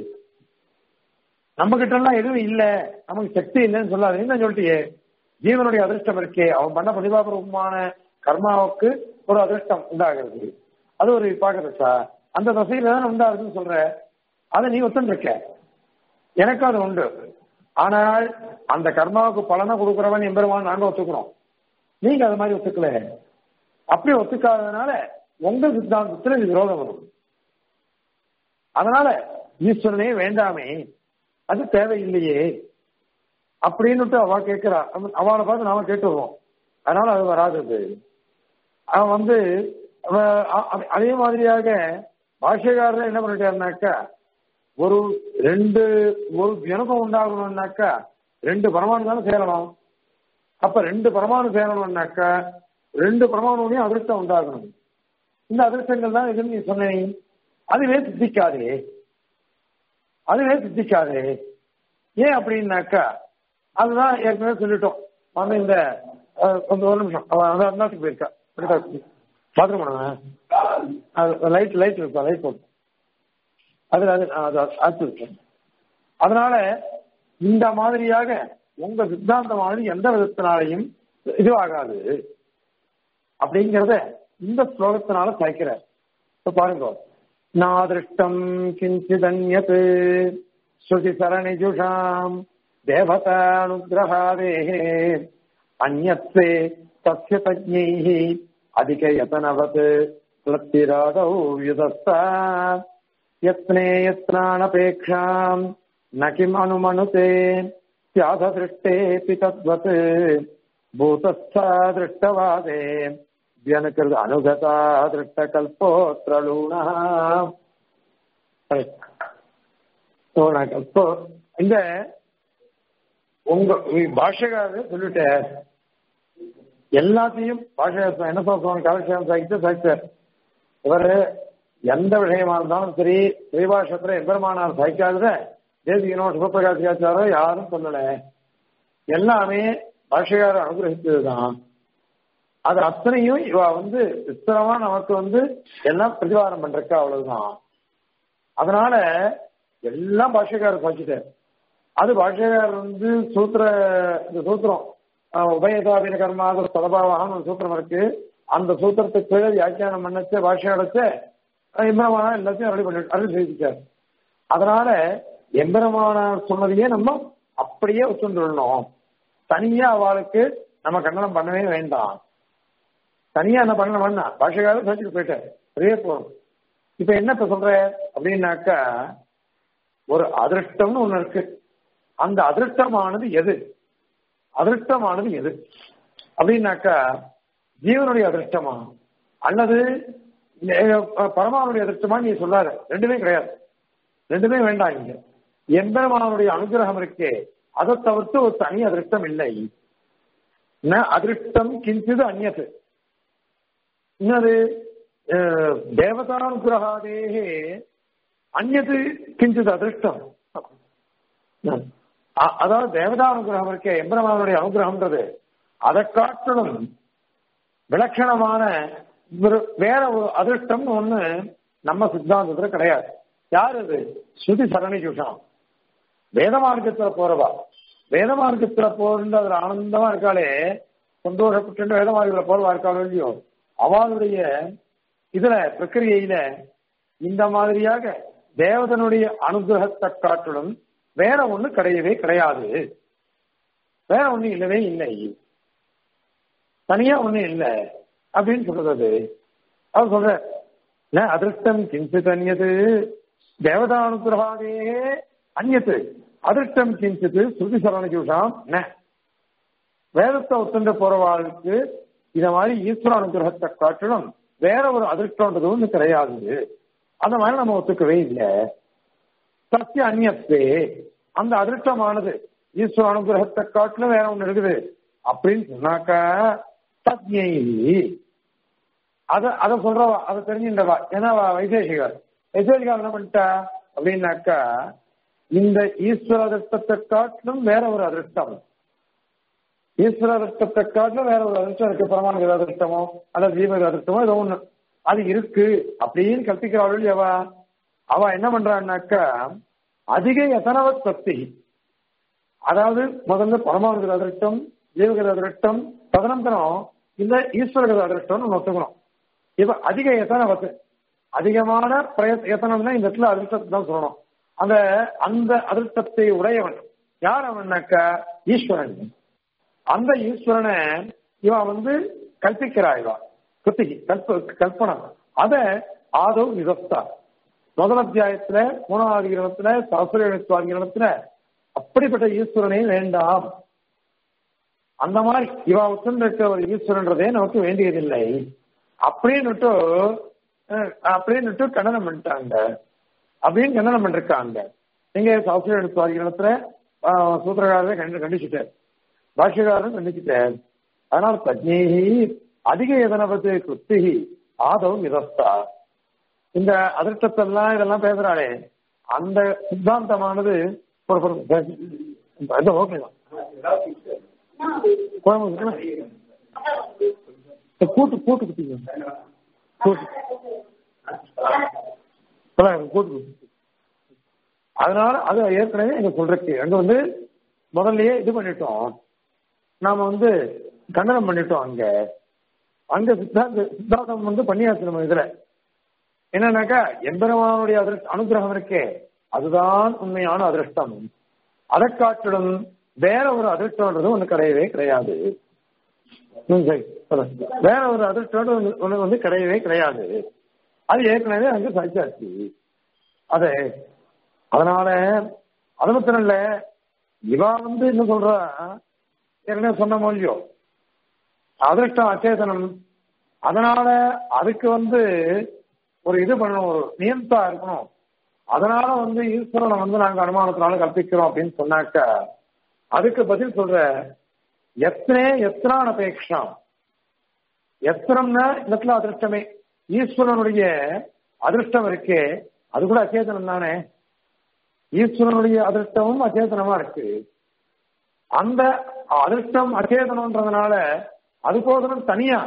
நம்ம கிட்ட எல்லாம் எதுவும் இல்ல நமக்கு சக்தி இல்லைன்னு சொல்லாது என்ன சொல்லிட்டியே ஜீவனுடைய அதிர்ஷ்டம் இருக்கே அவன் பண்ண பரிபாபரமான கர்மாவுக்கு ஒரு அதிர்ஷ்டம் உண்டாகிறது அது ஒரு பாக்குறதா அந்த தசையில தான் உண்டாகுதுன்னு சொல்ற அதை நீ ஒத்துன்னு இருக்க எனக்கு அது உண்டு ஆனால் அந்த கர்மாவுக்கு பலனை கொடுக்குறவன் எம்பெருமான் நாங்க ஒத்துக்கிறோம் நீங்க அது மாதிரி ஒத்துக்கல அப்படி ஒத்துக்காததுனால உங்க சித்தாந்தத்துல இது விரோதம் வரும் அதனால ஈஸ்வரனே வேண்டாமே அது தேவையில்லையே அப்படின்னுட்டு அவ கேட்கிறா அவளை பார்த்து நாம கேட்டுருவோம் அதனால அது வராது அது அவன் வந்து அவ- அ- அ- அதே மாதிரியாக பாஷ்யக்காரர் என்ன பண்ணிட்டாருனாக்கா ஒரு ரெண்டு ஒரு ஜனகம் உண்டாகணும்னாக்கா ரெண்டு பரமாணு தானே சேரணும் அப்ப ரெண்டு பரமாணு சேரணும்னாக்கா ரெண்டு பரமாணுலையும் அதிர்ஷ்டம் உண்டாகணும் இந்த அதிர்ஷ்டங்கள் தான் எதுன்னு நீ சொன்னேன் அதுவே சித்திக்காதே அதுவே சித்திக்காதே ஏன் அப்படின்னாக்கா அதுதான் ஏற்கனவே சொல்லிட்டோம் வந்து இந்த அஹ், கொஞ்சம் ஒரு நிமிஷம் அவன் அதான் அண்ணாத்துக்கு போயிருக்கா பாத்ரூம் பண்ணுவேன் லைட் லைட் இருக்கா லைட் போட்டு அது அது அது ஆச்சு இருக்கேன் அதனால இந்த மாதிரியாக உங்க சித்தாந்தமானது எந்த விதத்தினாலையும் இதுவாகாது அப்படிங்கிறத இந்த ஸ்லோகத்தினால சாய்க்கிறார் இப்ப பாருங்க நாதிருஷ்டம் கிஞ்சிதன்யத் ஸ்ருதி சரணிஜுஷாம் தேவதானுகிரகாதேஹே அந்யத்வே தஸ்ய தஜ்ஞைः அதிகயதனவத் கிளப்திராதௌ யுதஸ்தா यत्ने यत्नानपेक्षाम् न किम् अनुमनुते स्याधदृष्टेऽपि तद्वत् भूतस्था दृष्टवादे व्यनुकृत अनुगता दृष्टकल्पोऽत्र लूणः லூணகல்போ இந்த உங்க பாஷகாரர் சொல்லிட்டார் எல்லாத்தையும் பாஷகாரர் என்ன சொல்றோம் காலக்ஷேபம் சாகிட்டு சாகிட்டார் இவரு எந்த விஷயமா இருந்தாலும் சரி ஸ்ரீபாஷத்துல எம்பெருமானார் சாய்க்காதத தேசிகனோ சிவபிரகாசியாச்சாரோ யாரும் சொல்லல எல்லாமே பாஷகாரர் அனுகிரகித்ததுதான் அது அத்தனையும் இவ வந்து விஸ்தரமா நமக்கு வந்து எல்லாம் பிரதிவாரம் பண்றக்கா அவ்வளவுதான் அதனால எல்லாம் பாஷகாரர் சாய்ச்சிட்டார் அது பாஷகாரர் வந்து சூத்திர இந்த சூத்திரம் அஹ், உபயதாபின கர்மாக சதபாவாக ஒரு சூத்திரம் இருக்கு அந்த சூத்திரத்துக்கு கீழே வியாக்கியானம் பண்ணச்ச பாஷை அடைச்ச எம்பெருமானார் எல்லாத்தையும் அருள் பண்ணி அருள் செய்திருக்கார் அதனால எம்பெருமானார் சொன்னதையே நம்ம அப்படியே ஒத்துண்டுள்ளோம் தனியா அவளுக்கு நம்ம கண்டனம் பண்ணவே வேண்டாம் தனியா என்ன பண்ண வேண்டாம் பாஷைக்காரர் சொல்லிட்டு போயிட்டார் பெரிய போறோம் இப்ப என்ன இப்ப சொல்ற அப்படின்னாக்கா ஒரு அதிருஷ்டம்னு ஒண்ணு இருக்கு அந்த அதிருஷ்டமானது எது அதிருஷ்டமானது எது அப்படின்னாக்கா ஜீவனுடைய அதிருஷ்டமா அல்லது அஹ், பரமானுடைய அதிருஷ்டமா நீ சொல்லாத ரெண்டுமே கிடையாது ரெண்டுமே வேண்டாம் இங்க எம்பெருமானுடைய அனுகிரகம் இருக்கே அதை தவிர்த்து ஒரு தனி அதிருஷ்டம் இல்லை ந அதிருஷ்டம் கிஞ்சிது அந்நது இன்னது அஹ், தேவதானுகிரகாதேகே அந்நது கிஞ்சித் அதிருஷ்டம் அ- அதாவது தேவதானுகிரகம் இருக்கே எம்பெருமானுடைய அனுகிரகம்ன்றது அதை காட்டிலும் விலட்சணமான ஒரு- வேற ஒரு அதிர்ஷ்டம்னு ஒண்ணு நம்ம சித்தாந்தத்துல கிடையாது யார் அது ஸ்ருதி சரணி சுஷாம் வேத மார்க்கத்துல போறவா வேத மார்க்கத்துல போறது அதுல ஆனந்தமா இருக்காளே சந்தோஷப்பட்டு வேத மார்க்கத்துல போறவா இருக்காளோ இல்லையோ அவளுடைய இதுல பிரக்கிரியையில இந்த மாதிரியாக தேவதனுடைய அனுகிரகத்தை காட்டிலும் வேற ஒண்ணு கிடையவே கிடையாது வேற ஒண்ணு இல்லவே இல்லை தனியா ஒண்ணு இல்ல அப்படின்னு சொல்றது அது அவர் சொல்ற "ந அதிருஷ்டம் கிஞ்சித் அந்நது தேவதானுகிரகாதே அந்நத்து அதிருஷ்டம் கிஞ்சித் ஸ்ருதி சரணஜூஷாம் ந வேதத்தை ஒத்துண்ட போறவாளுக்கு இத மாதிரி ஈஸ்வர அனுகிரகத்தை காட்டிலும் வேற ஒரு அதிருஷ்டம்ன்றது ஒண்ணு கிடையாது அந்த மாதிரி நம்ம ஒத்துக்கவே இல்லை சத்திய அந்நியத்தே அந்த அதிருஷ்டமானது ஈஸ்வர அனுகிரகத்தை காட்டிலும் வேற ஒண்ணு இருக்குது அப்படின்னு சொன்னாக்கா தத்ஞை அத அத சொல்றவா அதை தெரிஞ்சுட்டவா ஏன்னா அவ வைசேஷிகர் வைசேஷிகர் என்ன பண்ணிட்டா அப்படின்னாக்கா இந்த ஈஸ்வர அதிர்ஷ்டத்தை காட்டிலும் வேற ஒரு அதிர்ஷ்டம் ஈஸ்வர அதிர்ஷ்டத்தை காட்டிலும் வேற ஒரு அதிர்ஷ்டம் இருக்கு பரமானு அதிர்ஷ்டமோ அல்லது ஜீவ அதிர்ஷ்டமோ ஏதோ ஒண்ணு அது இருக்கு அப்படின்னு கற்பிக்கிறாள் அவ அவ என்ன பண்றான்னாக்கா அதிக எத்தனவத் சக்தி அதாவது முதல்ல பரமானு அதிர்ஷ்டம் ஜீவகத அதிர்ஷ்டம் ததனந்தரம் இந்த ஈஸ்வரகத அதிர்ஷ்டம் நம்ம ஒத்துக்கணும் இப்ப அதிக எத்தனவத்து அதிகமான பிரயத் எத்தனம்னா இந்த இடத்துல அதிர்ஷ்டத்தை தான் சொல்லணும் அந்த அந்த அதிர்ஷ்டத்தை உடையவன் யார் அவன்னாக்கா ஈஸ்வரன் அந்த ஈஸ்வரனை இவன் வந்து கல்பிக்கிறா இவா குத்திகி கல்ப கல்பனம் அத ஆதோ விதஸ்தா முதல் அத்தியாயத்துல மூணாவது கிரகத்துல சரஸ்வரி கிரகத்துல அப்படிப்பட்ட ஈஸ்வரனே வேண்டாம் அந்த மாதிரி இவா உட்கார்ந்து இருக்க ஒரு ஈஸ்வரன்றதே நமக்கு வேண்டியதில்லை அப்படின்னுட்டு அஹ், அப்படின்னுட்டு கண்டனம் பண்ணிட்டாங்க அப்படின்னு கண்டனம் பண்ணிருக்காங்க நீங்க சாஸ்திர சுவாதிகரணத்துல சூத்திரகாரரை கண்டு கண்டிச்சுட்டார் பாஷ்யக்காரரும் கண்டிச்சுட்டார் அதனால தஜ்ஞேகி அதிக எதனபத்து குஸ்திகி ஆதவ் விதஸ்தா இந்த அதிர்ஷ்டத்தெல்லாம் இதெல்லாம் பேசுறாளே அந்த சித்தாந்தமானது ஒரு ஒரு- இது ஓகே தான் குழம்பு இருக்குன்னா? இந்த கூட்டு கூட்டு குத்திங்க கூட்டு அதான் கூட்டு குத்தி அதனால அது ஏற்கனவே எங்க சொல்றக்கு அங்க வந்து முதல்லயே இது பண்ணிட்டோம் நாம வந்து கண்டனம் பண்ணிட்டோம் அங்க அங்க சித்தாந்த சித்தாந்தம் வந்து பண்ணியாச்சு நம்ம இதுல என்னன்னாக்கா எம்பெருமானுடைய அதிர்ஷ்ட அனுகிரகம் இருக்கே அதுதான் உண்மையான அதிர்ஷ்டம் அதை காட்டிலும் வேற ஒரு அதிர்ஷ்டம்ன்றது ஒண்ணு கிடையவே கிடையாது ம், சரி, சொல்லுங்க. வேற ஒரு அதிர்ஷ்டம் ஒண்ணு ஒண்ணு வந்து கிடையவே கிடையாது அது ஏற்கனவே அங்க சாய்ச்சாச்சு அது அதனால அது மாத்திரம் இல்ல இவா வந்து என்ன சொல்றா ஏற்கனவே சொன்ன மொழியோ அதிர்ஷ்டம் அச்சேதனம் அதனால அதுக்கு வந்து ஒரு இது பண்ணணும் ஒரு நியந்தா இருக்கணும் அதனால வந்து ஈஸ்வரனை வந்து நாங்க அனுமானத்தினால கற்பிக்கிறோம் அப்படின்னு சொன்னாக்க அதுக்கு பதில் சொல்ற எத்தனை எத்தனான அபேட்சம் எத்தனம்னா இந்த இடத்துல அதிர்ஷ்டமே ஈஸ்வரனுடைய அதிர்ஷ்டம் இருக்கே அது கூட அச்சேதனம் தானே ஈஸ்வரனுடைய அதிர்ஷ்டமும் அச்சேதனமா இருக்கு அந்த அதிர்ஷ்டம் அச்சேதனம்ன்றதுனால அதுக்கோசரம் தனியா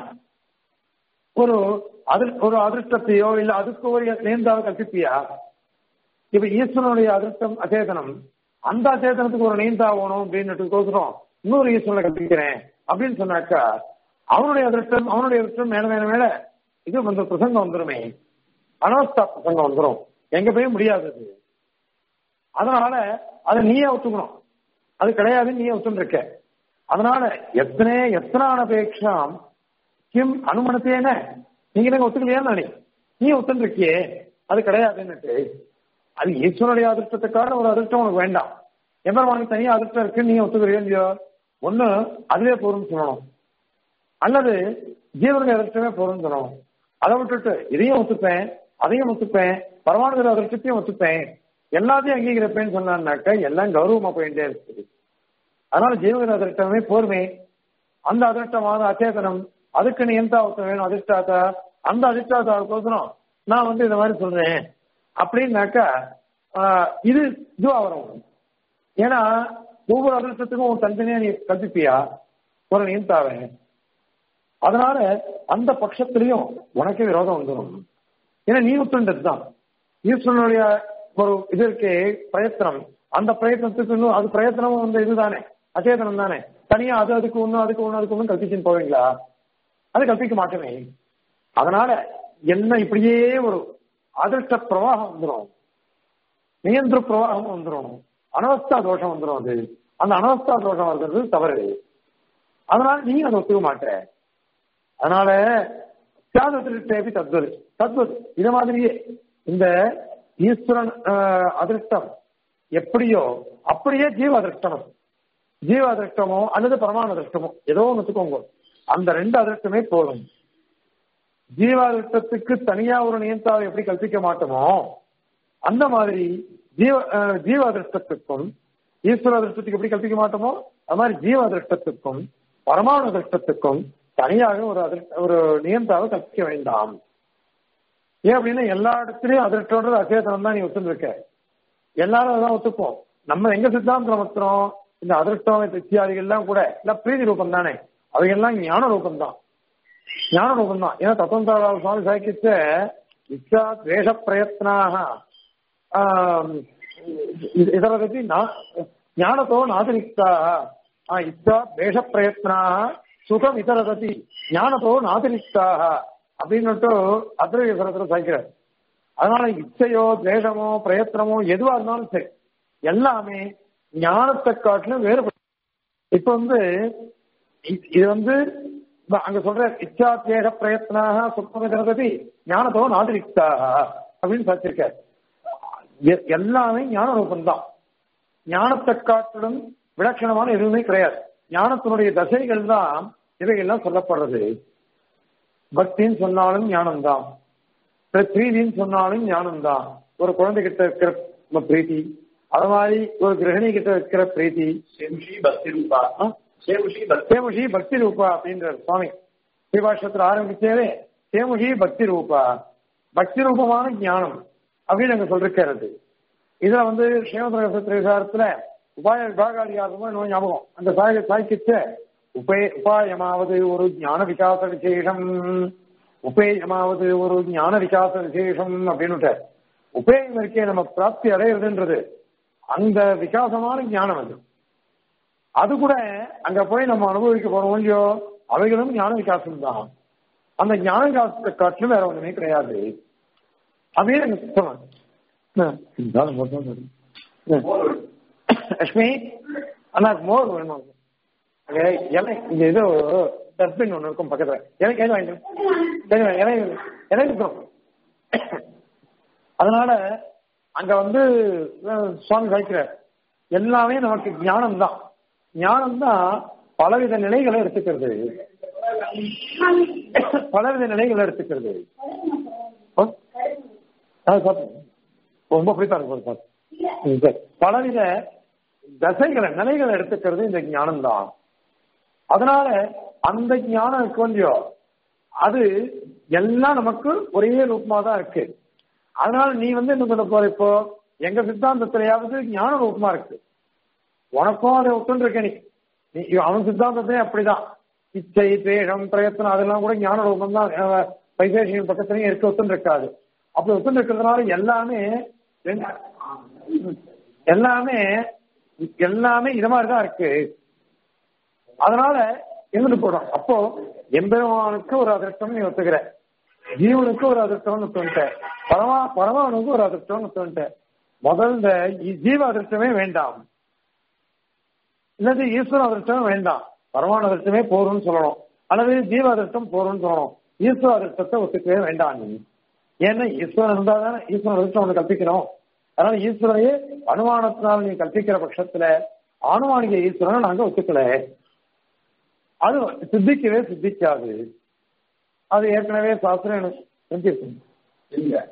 ஒரு அதிர் ஒரு அதிர்ஷ்டத்தையோ இல்ல அதுக்கு ஒரு நேர்ந்தாவை கற்பிப்பியா இப்ப ஈஸ்வரனுடைய அதிர்ஷ்டம் அச்சேதனம் அந்த அச்சேதனத்துக்கு ஒரு நீந்தா ஆகணும் அப்படின்னுட்டுக்கோசரம் இன்னொரு ஈஸ்வரனை கற்பிக்கிறேன் அப்படின்னு சொன்னாக்கா அவனுடைய அதிர்ஷ்டம் அவனுடைய அதிர்ஷ்டம் மேல மேல மேல இது வந்து பிரசங்கம் வந்துருமே அனவஸ்தா பிரசங்கம் வந்துரும் எங்க போய் முடியாது அது அதனால அதை நீயே ஒத்துக்கணும் அது கிடையாதுன்னு நீயே ஒத்துருக்க அதனால எத்தனை எத்தனான அபேட்சாம் கிம் அனுமனத்தேன நீங்க எனக்கு ஒத்துக்கலையா நானே நீ ஒத்துருக்கியே அது கிடையாதுன்னுட்டு அது ஈஸ்வரனுடைய அதிர்ஷ்டத்துக்கான ஒரு அதிர்ஷ்டம் உனக்கு வேண்டாம் எம்பெருமானுக்கு தனியா அதிர்ஷ்டம் இருக்கு நீ ஒத்துக்கிறியோ இல்லையோ ஒண்ணு அதுவே போதும்னு சொல்லணும் அல்லது ஜீவனுடைய அதிர்ஷ்டமே போதும்னு சொல்லணும் அதை விட்டுட்டு இதையும் ஒத்துப்பேன் அதையும் ஒத்துப்பேன் பரமானுகிற அதிர்ஷ்டத்தையும் ஒத்துப்பேன் எல்லாத்தையும் அங்கீகரிப்பேன்னு சொன்னான்னாக்க எல்லாம் கௌரவமா போயிட்டே இருக்குது அதனால ஜீவன அதிர்ஷ்டமே போர்மே அந்த அதிர்ஷ்டமான அச்சேதனம் அதுக்கு நீ எந்த அவசரம் வேணும் அதிர்ஷ்டாத்தா அந்த அதிர்ஷ்டாத்தாவுக்கோசரம் நான் வந்து இந்த மாதிரி சொல்றேன் அப்படின்னாக்கா ஆஹ், இது இதுவா வரும் ஏன்னா ஒவ்வொரு அதிர்ஷ்டத்துக்கும் ஒரு தனித்தனியா நீ கற்பிப்பியா ஒரு நியந்தாவை அதனால அந்த பட்சத்திலையும் உனக்கே விரோதம் வந்துடும் ஏன்னா நீ ஒத்துண்டது தான் ஈஸ்வரனுடைய ஒரு இது இருக்கே பிரயத்தனம் அந்த பிரயத்தனத்துக்கு இன்னும் அது பிரயத்தனமும் வந்து இதுதானே அச்சேதனம் தானே தனியா அது அதுக்கு ஒண்ணு அதுக்கு ஒண்ணு அதுக்கு ஒண்ணு கல்பிச்சுன்னு போவீங்களா அது கல்பிக்க மாட்டோமே அதனால என்ன இப்படியே ஒரு அதிர்ஷ்ட பிரவாகம் வந்துடும் நியந்திர பிரவாகம் வந்துடும் அனவஸ்தா தோஷம் வந்துடும் அது அந்த அனவஸ்தா தோஷம் வருகிறது தவறு அதனால நீ அதை ஒத்துக்க மாட்ட அதனால தியாகத்திருட்டேபி தத்வது தத்வது இது மாதிரியே இந்த ஈஸ்வரன் ஆஹ், அதிர்ஷ்டம் எப்படியோ அப்படியே ஜீவ அதிர்ஷ்டமும் ஜீவ அதிர்ஷ்டமோ அல்லது பரமாணு அதிர்ஷ்டமோ ஏதோ ஒன்று வச்சுக்கோங்க அந்த ரெண்டு அதிர்ஷ்டமே போதும் ஜீவாதிர்ஷ்டத்துக்கு தனியா ஒரு நியந்தாவை எப்படி கல்பிக்க மாட்டோமோ அந்த மாதிரி ஜீவ அஹ், ஜீவ அதிர்ஷ்டத்துக்கும் ஈஸ்வர அதிர்ஷ்டத்துக்கு எப்படி கல்பிக்க மாட்டோமோ அது மாதிரி ஜீவ அதிர்ஷ்டத்துக்கும் பரமாணு அதிர்ஷ்டத்துக்கும் தனியாக ஒரு அதிர்ஷ்ட ஒரு நியந்தாவை கற்பிக்க வேண்டாம் ஏன் அப்படின்னா எல்லா இடத்துலயும் அதிர்ஷ்டம்ன்றது அச்சேதனம் தான் நீ ஒத்துருக்க எல்லாரும் அதான் ஒத்துப்போம் நம்ம எங்க சித்தாந்தம் மாத்திரம் இந்த அதிர்ஷ்டம் இத்தியாதிகள்லாம் கூட எல்லாம் பிரீதி ரூபம் தானே அவையெல்லாம் ஞான ரூபம் தான் ஞான ரூபம் தான் ஏன்னா தத்துவந்தாரா சுவாமி சாய்க்கிச்ச இச்சா துவேஷ பிரயத்னாக ஆம், இ- இதர பத்தி நா- ஞானத்தோ நாதிரிக்தாக இச்சா துவேஷ பிரயத்னாக சுகம் இதரததி ஞானத்தோ நாதிரிக்தாக அப்படின்னுட்டு அத்ரவிசரத்துல சாய்க்கிறார் அதனால இச்சையோ துவேஷமோ பிரயத்தனமோ எதுவா இருந்தாலும் சரி எல்லாமே ஞானத்தை காட்டிலும் வேறுபடும் இப்ப வந்து இ- இது வந்து ப- அங்க சொல்ற இச்சா தேக பிரயத்னாக சுத்தமிதரதி ஞானத்தோ நாதிரிக்தாக அப்படின்னு சாச்சிருக்கார் எ- எல்லாமே ஞான ரூபம்தான் ஞானத்தை காட்டிலும் விலட்சணமான எதுவுமே கிடையாது ஞானத்தினுடைய தசைகள் தான் இவைகள்லாம் சொல்லப்படுறது பக்தின்னு சொன்னாலும் ஞானம்தான் பிரீதின்னு சொன்னாலும் ஞானம் தான் ஒரு குழந்தைகிட்ட இருக்கிற பிரீத்தி அது மாதிரி ஒரு கிரகணி கிட்ட இருக்கிற பிரீத்தி சேமுஷி பக்தி ரூபா சேமுஷி பக்தி சேமுஷி பக்தி ரூபா அப்படின்ற சுவாமி ஸ்ரீபாஷத்துல ஆரம்பிச்சே சேமுகி பக்தி ரூபா பக்தி ரூபமான ஞானம் அப்படின்னு அங்க சொல்லிருக்கிறது இதுல வந்து ஸ்ரீமந்திரத்துல உபாய விபாகாதிகாரமா இன்னும் ஞாபகம் அந்த சாய சாய்க்கிச்ச உபே உபாயமாவது ஒரு ஞான விகாச விசேஷம் உபேயமாவது ஒரு ஞான விகாச விசேஷம் அப்படின்னு உபேயம் இருக்கே நம்ம பிராப்தி அடையிறதுன்றது அந்த விகாசமான ஞானம் அது அது கூட அங்க போய் நம்ம அனுபவிக்க போறோம் இல்லையோ அவைகளும் ஞான விகாசம் தான் அந்த ஞான விகாசத்தை காட்டிலும் வேற ஒண்ணுமே கிடையாது அப்படின்னு எனக்கு சொன்னாங்க லட்சுமி அண்ணா மோர் வேணும் அங்க இலை இங்க ஏதோ டஸ்ட்பின் ஒன்று இருக்கும் பக்கத்துல எனக்கு எது வாங்கிட்டு எனக்கு எனக்கு இருக்கும் அதனால அங்க வந்து சுவாமி வைக்கிறார் எல்லாமே நமக்கு ஞானம் தான் ஞானம் தான் பலவித நிலைகளை எடுத்துக்கிறது பலவித நிலைகளை எடுத்துக்கிறது ரொம்ப பிடித்தா இருக்கும் பலவித தசைகளை நிலைகளை எடுத்துக்கிறது இந்த ஞானம் தான் அதனால அந்த ஞானம் இருக்கு இல்லையோ அது எல்லாம் நமக்கு ஒரே ரூபமா தான் இருக்கு அதனால நீ வந்து என்ன பண்ண போற இப்போ எங்க சித்தாந்தத்திலேயாவது ஞான ரூபமா இருக்கு உனக்கும் அதை ஒத்துன்னு இருக்க நீ நீ அவன் சித்தாந்தத்தே அப்படிதான் இச்சை தேகம் பிரயத்தனம் அதெல்லாம் கூட ஞான ரூபம் தான் வைசேஷியின் பக்கத்துலயும் இருக்க ஒத்துன்னு இருக்காது அப்படி ஒத்துன்னு இருக்கிறதுனால எல்லாமே எல்லாமே எல்லாமே இது மாதிரிதான் இருக்கு அதனால இருந்து போடும் அப்போ எம்பெருமானுக்கு ஒரு அதிர்ஷ்டம் நீ ஒத்துக்கிற ஜீவனுக்கு ஒரு அதிர்ஷ்டம்னு ஒத்துன்ட்ட பரமா பரமானுக்கு ஒரு அதிர்ஷ்டம்னு ஒத்துன்ட்ட முதல் இந்த ஜீவ அதிர்ஷ்டமே வேண்டாம் இல்லது ஈஸ்வர அதிர்ஷ்டம் வேண்டாம் பரமானு அதிர்ஷ்டமே போரும்னு சொல்லணும் அல்லது ஜீவ அதிர்ஷ்டம் போரும்னு சொல்லணும் ஈஸ்வர அதிர்ஷ்டத்தை ஒத்துக்கவே வேண்டாம் நீ ஏன்னா ஈஸ்வரன் இருந்தா தானே ஈஸ்வரன் அதிர்ஷ்டம் ஒன்று கற்பிக்கிறோம் அதனால ஈஸ்வரையே அனுமானத்தினால் நீ கற்பிக்கிற பட்சத்துல ஆணுமானிக ஈஸ்வரனை நாங்க ஒத்துக்கல அது சித்திக்கவே சித்திக்காது அது ஏற்கனவே சாஸ்திரம் எனக்கு செஞ்சிருக்கு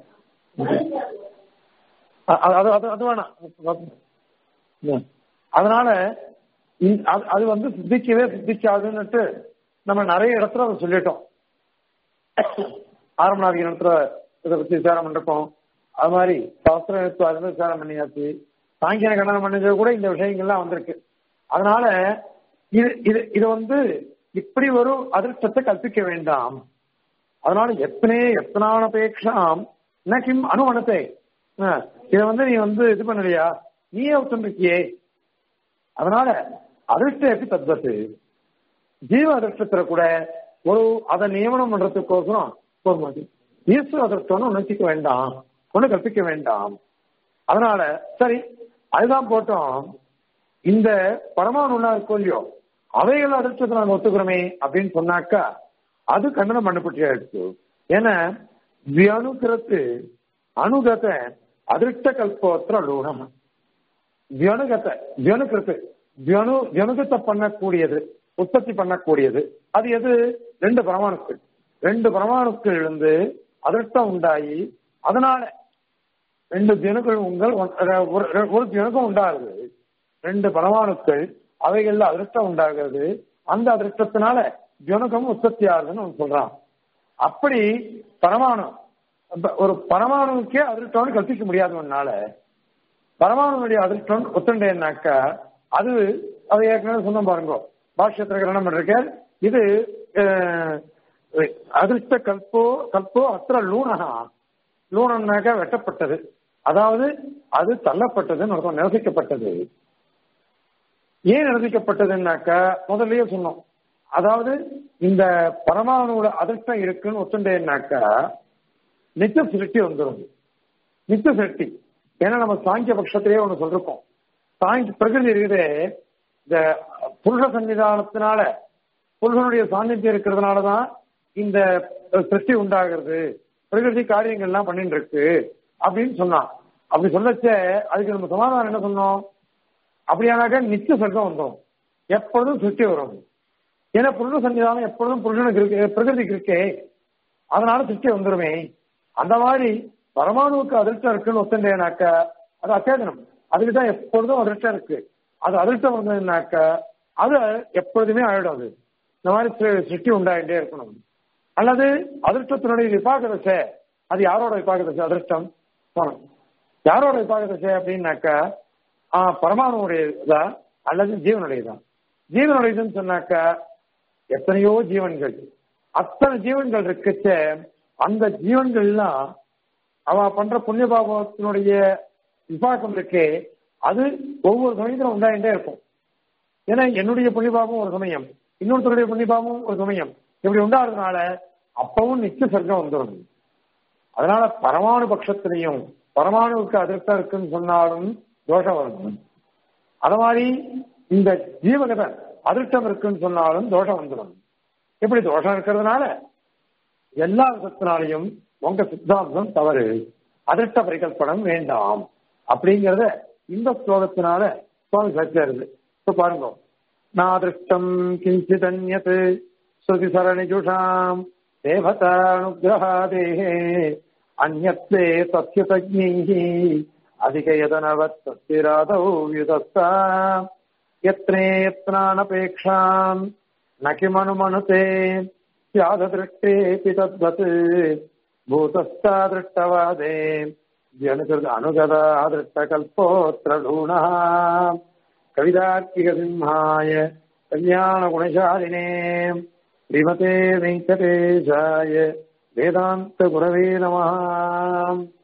அது அது அது வேணாம் அதனால அது வந்து சித்திக்கவே சித்திக்காதுன்னுட்டு நம்ம நிறைய இடத்துல அதை சொல்லிட்டோம் ஆரம்பநாதிக இடத்துல இதை பத்தி விசாரம் பண்ணிருக்கோம் அது மாதிரி சாஸ்திரம் எடுத்து அதுல விசாரம் பண்ணியாச்சு சாங்கியன கண்டனம் பண்ணது கூட இந்த விஷயங்கள்லாம் வந்திருக்கு அதனால இது இது இது வந்து இப்படி ஒரு அதிர்ஷ்டத்தை கற்பிக்க வேண்டாம் அதனால எத்தனை எத்தனானபேட்சாம் கிம் அனுமனத்தை இதை வந்து நீ வந்து இது பண்ணலையா நீயே ஒத்துருக்கியே அதனால அதிர்ஷ்ட எப்படி தத்வத்து ஜீவ அதிர்ஷ்டத்துல கூட ஒரு அதை நியமனம் பண்றதுக்கோசரம் போக மாட்டேன் ஈஸ்வர அதிர்ஷ்டம்னு நினைச்சிக்க வேண்டாம் ஒண்ணு கற்பிக்க வேண்டாம் அதனால சரி அதுதான் போட்டோம் இந்த பரமாணுலாம் இருக்கும் இல்லையோ அவைகள் அதிர்ஷ்டத்தை நாங்க ஒத்துக்கிறோமே அப்படின்னு சொன்னாக்கா அது கண்டனம் பண்ணப்பட்டு ஆயிடுச்சு ஏன்னா வியனுகிரத்து அனுகத அதிருஷ்ட கல்போத்திர லூனம் வியனுகத வியனுகிரத்து வியனு வியனுகத்தை பண்ணக்கூடியது உற்பத்தி பண்ணக்கூடியது அது எது ரெண்டு பரமாணுக்கள் ரெண்டு பரமாணுக்கள் இருந்து அதிர்ஷ்டம் உண்டாகி அதனால ரெண்டு தினங்கள் உங்கள் ஒரு தினக்கம் உண்டாகுது ரெண்டு பரமாணுக்கள் அவைகள்ல அதிர்ஷ்டம் உண்டாகிறது அந்த அதிர்ஷ்டத்தினால ஜனகம் உற்பத்தி ஆகுதுன்னு சொல்றான் அப்படி பரமாணு ஒரு பரமாணுக்கே அதிர்ஷ்டம்னு கற்பிக்க முடியாதவனால பரமாணுடைய அதிர்ஷ்டம் ஒத்துண்டேன்னாக்கா அது அதை ஏற்கனவே சொன்ன பாருங்க பாஷ்யத்திர கிரணம் பண்ணிருக்க இது அதிர்ஷ்ட கல்போ கல்போ அத்திர லூனகா லூனம்னாக்கா வெட்டப்பட்டது அதாவது அது தள்ளப்பட்டதுன்னு அர்த்தம் நிரசிக்கப்பட்டது ஏன் நிரசிக்கப்பட்டதுன்னாக்கா முதல்லயே சொன்னோம் அதாவது இந்த பரமாணுவோட அதிர்ஷ்டம் இருக்குன்னு ஒத்துண்டேன்னாக்கா நித்திய சிருஷ்டி வந்துடும் நித்திய சிருஷ்டி ஏன்னா நம்ம சாங்கிய பட்சத்திலேயே ஒண்ணு சொல்லிருக்கோம் சாங்கி பிரகிருதி இருக்குதே இந்த புருஷ சன்னிதானத்தினால புருஷனுடைய சாநித்தியம் இருக்கிறதுனாலதான் இந்த சிருஷ்டி உண்டாகிறது பிரகிருதி காரியங்கள்லாம் பண்ணிட்டு இருக்கு அப்படின்னு சொன்னான் அப்படி சொல்லச்ச அதுக்கு நம்ம சமாதானம் என்ன சொன்னோம் அப்படியானாக்கா நித்திய சொர்க்கம் வந்துடும் எப்பொழுதும் சிருஷ்டி வரும் ஏன்னா புருஷ சன்னிதானம் எப்பொழுதும் புருஷனுக்கு இருக்கு பிரகிருதிக்கு இருக்கே அதனால சிருஷ்டி வந்துருமே அந்த மாதிரி பரமாணுவுக்கு அதிர்ஷ்டம் இருக்குன்னு ஒத்துட்டேனாக்க அது அச்சேதனம் அதுக்கு தான் எப்பொழுதும் அதிர்ஷ்டம் இருக்கு அது அதிர்ஷ்டம் வந்ததுனாக்க அது எப்பொழுதுமே ஆயிடும் அது இந்த மாதிரி சி- சிருஷ்டி உண்டாயிட்டே இருக்கணும் அல்லது அதிர்ஷ்டத்தினுடைய விபாக தசை அது யாரோட விபாக தசை அதிர்ஷ்டம் போனோம் யாரோட விபாக தசை அப்படின்னாக்கா ஆஹ் பரமாணுடையதா அல்லது ஜீவனுடையதா ஜீவனுடையதுன்னு சொன்னாக்கா எத்தனையோ ஜீவன்கள் அத்தனை ஜீவன்கள் இருக்குச்ச அந்த ஜீவன்கள்லாம் அவ பண்ற புண்ணிய பாபத்தினுடைய விபாகம் இருக்கே அது ஒவ்வொரு சமயத்திலும் உண்டாயிட்டே இருக்கும் ஏன்னா என்னுடைய புண்ணியபாபம் ஒரு சமயம் இன்னொருத்தருடைய புண்ணியபாபம் ஒரு சமயம் இப்படி உண்டாகிறதுனால அப்பவும் நிச்சய சர்க்கம் வந்துடும் அதனால பரமாணு பட்சத்திலையும் பரமாணுவுக்கு அதிர்ஷ்டம் இருக்குன்னு சொன்னாலும் தோஷம் வரும் அது மாதிரி இந்த ஜீவகத அதிர்ஷ்டம் இருக்குன்னு சொன்னாலும் தோஷம் வந்துடும் இப்படி தோஷம் இருக்கிறதுனால எல்லா விதத்தினாலையும் உங்க சித்தாந்தம் தவறு அதிர்ஷ்ட பரிகல்பனம் வேண்டாம் அப்படிங்கறத இந்த ஸ்லோகத்தினால சுவாமி சச்சாருது இப்ப பாருங்க நாதிருஷ்டம் கிஞ்சித் அந்யத் ஸ்ருதி சரணிஜுஷாம் தேவதானுகிரகாதேஹே அந்யத்வே தஸ்ய தஜ்ஞைः அதிகயதனவத் தஸ்திராதௌ யுதஸ்தா यत्रे यत्नानपेक्षाम् न किमनुमनुते स्याददृष्टेऽपि तद्वत् भूतस्तादृष्टवादे व्यनुकृत अनुगता दृष्टकल्पोऽत्र ढूणः कविदार्किकसिंहाय कल्याणगुणशालिने श्रीमते वेङ्कटेशाय वेदान्तगुरवे नमः